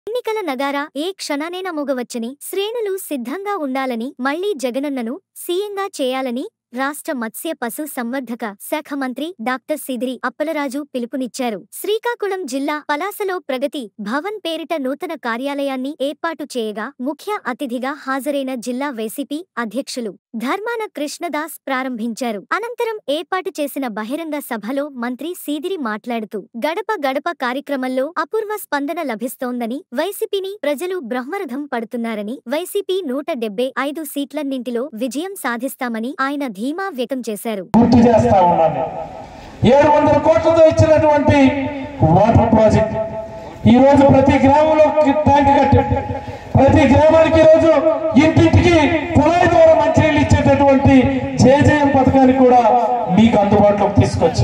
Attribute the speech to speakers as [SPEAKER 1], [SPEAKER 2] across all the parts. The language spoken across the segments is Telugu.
[SPEAKER 1] ఎన్నికల నగారా ఏ క్షణానైనా మోగవచ్చని శ్రేణులు సిద్ధంగా ఉండాలని మళ్లీ జగనన్నను సీఎంగా చేయాలని రాష్ట్ర మత్స్య పశు సంవర్ధక శాఖ మంత్రి డాక్టర్ సిదిరి అప్పలరాజు పిలుపునిచ్చారు శ్రీకాకుళం జిల్లా పలాసలో ప్రగతి భవన్ పేరిట నూతన కార్యాలయాన్ని ఏర్పాటు చేయగా ముఖ్య అతిథిగా హాజరైన జిల్లా వైసీపీ అధ్యక్షులు ధర్మాన కృష్ణదాస్ ప్రారంభించారు అనంతరం ఏర్పాటు చేసిన బహిరంగ సభలో మంత్రి సీదిరి మాట్లాడుతూ గడప గడప కార్యక్రమంలో అపూర్వ స్పందన లభిస్తోందని వైసీపీని ప్రజలు బ్రహ్మరథం పడుతున్నారని వైసీపీ నూట డెబ్బై ఐదు సీట్లన్నింటిలో విజయం సాధిస్తామని ఆయన ధీమా వ్యక్తం చేశారు
[SPEAKER 2] గుర్తు చేస్తా ఉన్నాను ఏడు వందల కోట్లతో ఇచ్చినటువంటి వాటర్ ప్రాజెక్ట్ ఈ రోజు ప్రతి గ్రామంలో ట్యాంక్ కట్టాం ప్రతి గ్రామానికి ఈ రోజు ఇంటింటికి కుళాయి ద్వారా మంచినీళ్ళు ఇచ్చేటటువంటి జేజేఎం పథకాన్ని కూడా మీకు అందుబాటులోకి తీసుకొచ్చి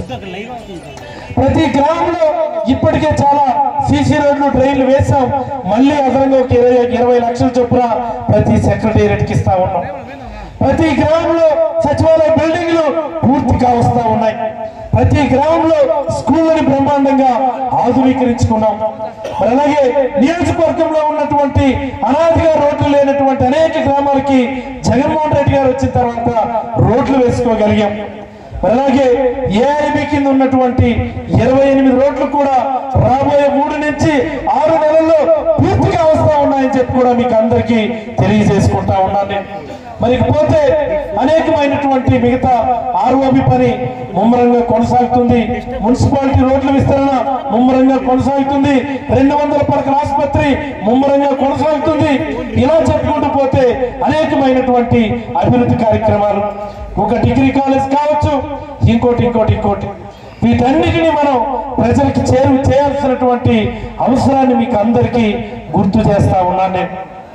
[SPEAKER 2] ప్రతి గ్రామంలో ఇప్పటికే చాలా సీసీ రోడ్లు డ్రైన్లు వేసాం మళ్ళీ అదనంగా ఒక ఇరవై ఇరవై లక్షల చొప్పున ప్రతి సెక్రటేరియట్కి ఇస్తా ఉన్నాం ప్రతి గ్రామంలో సచివాలయ బిల్డింగ్లు పూర్తిగా వస్తా ఉన్నాయి ప్రతి గ్రామంలో స్కూళ్ళని బ్రహ్మాండంగా ఆధునీకరించుకున్నాం మరి అలాగే నియోజకవర్గంలో ఉన్నటువంటి అనాదిగా రోడ్లు లేనటువంటి అనేక గ్రామాలకి జగన్మోహన్ రెడ్డి గారు వచ్చిన తర్వాత రోడ్లు వేసుకోగలిగాం మరి అలాగే ఏఐబి కింద ఉన్నటువంటి ఇరవై ఎనిమిది రోడ్లు కూడా రాబోయే మూడు నుంచి ఆరు నెలల్లో పూర్తిగా వస్తా ఉన్నాయని చెప్పి కూడా మీకు అందరికీ తెలియజేసుకుంటా ఉన్నాను నేను మరి పోతే అనేకమైనటువంటి మిగతా ఆర్ఓబి పని ముమ్మరంగా కొనసాగుతుంది మున్సిపాలిటీ రోడ్ల విస్తరణ ముమ్మరంగా కొనసాగుతుంది రెండు వందల పడకల ఆసుపత్రి ముమ్మరంగా కొనసాగుతుంది ఇలా చెప్పుకుంటూ పోతే అనేకమైనటువంటి అభివృద్ధి కార్యక్రమాలు ఒక డిగ్రీ కాలేజ్ కావచ్చు ఇంకోటి ఇంకోటి ఇంకోటి వీటన్నిటిని మనం ప్రజలకి చేరువ చేయాల్సినటువంటి అవసరాన్ని మీకు అందరికీ గుర్తు చేస్తా ఉన్నాను నేను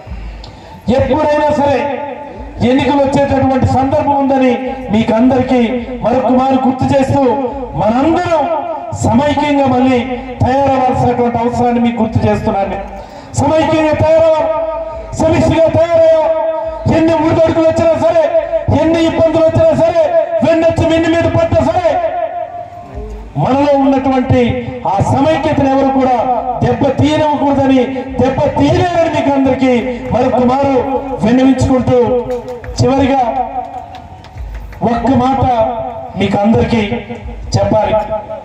[SPEAKER 2] ఎప్పుడైనా సరే ఎన్నికలు వచ్చేటటువంటి సందర్భం ఉందని మీకు అందరికీ మరొక మారు గుర్తు చేస్తూ మనందరం సమైక్యంగా మళ్ళీ తయారవ్వాల్సినటువంటి అవసరాన్ని మీకు గుర్తు చేస్తున్నాను సమైక్యంగా తయారవ్వాలి సమిష్టిగా తయారయ్యాం ఎన్ని ముడిదొడుకులు వచ్చినా సరే ఎన్ని ఇబ్బందులు వచ్చినా సరే వెన్నొచ్చి మిన్ని మీద పడ్డా సరే మనలో ఉన్నటువంటి ఆ సమైక్యతను ఎవరు కూడా దెబ్బ తీయనివ్వకూడదని దెబ్బ తీయలేదని మీకు అందరికీ మరొక మారు విన్నవించుకుంటూ చివరిగా ఒక్క మాట మీకు అందరికీ చెప్పాలి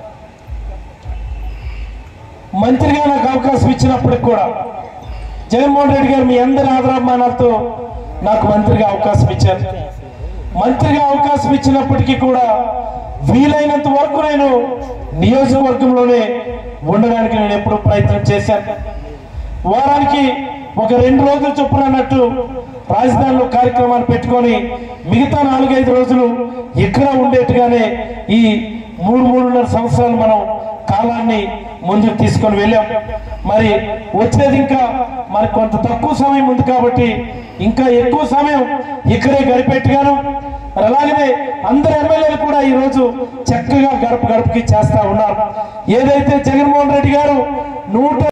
[SPEAKER 2] మంత్రిగా నాకు అవకాశం ఇచ్చినప్పటికి కూడా జగన్మోహన్ రెడ్డి గారు మీ అందరి ఆదరాభిమానాలతో నాకు మంత్రిగా అవకాశం ఇచ్చారు మంత్రిగా అవకాశం ఇచ్చినప్పటికీ కూడా వీలైనంత వరకు నేను నియోజకవర్గంలోనే ఉండడానికి నేను ఎప్పుడు ప్రయత్నం చేశాను వారానికి ఒక రెండు రోజులు చొప్పున అన్నట్టు రాజధానిలో కార్యక్రమాన్ని పెట్టుకొని మిగతా నాలుగైదు రోజులు ఇక్కడ ఉండేట్టుగానే ఈ మూడు మూడున్నర సంవత్సరాలు మనం కాలాన్ని ముందుకు తీసుకొని వెళ్ళాం మరి వచ్చేది ఇంకా మనకు కొంత తక్కువ సమయం ఉంది కాబట్టి ఇంకా ఎక్కువ సమయం ఇక్కడే గడిపెట్టుగాను మరి అలాగనే అందరు ఎమ్మెల్యేలు కూడా ఈ రోజు చక్కగా గడప గడపకి చేస్తా ఉన్నారు ఏదైతే జగన్మోహన్ రెడ్డి గారు నూట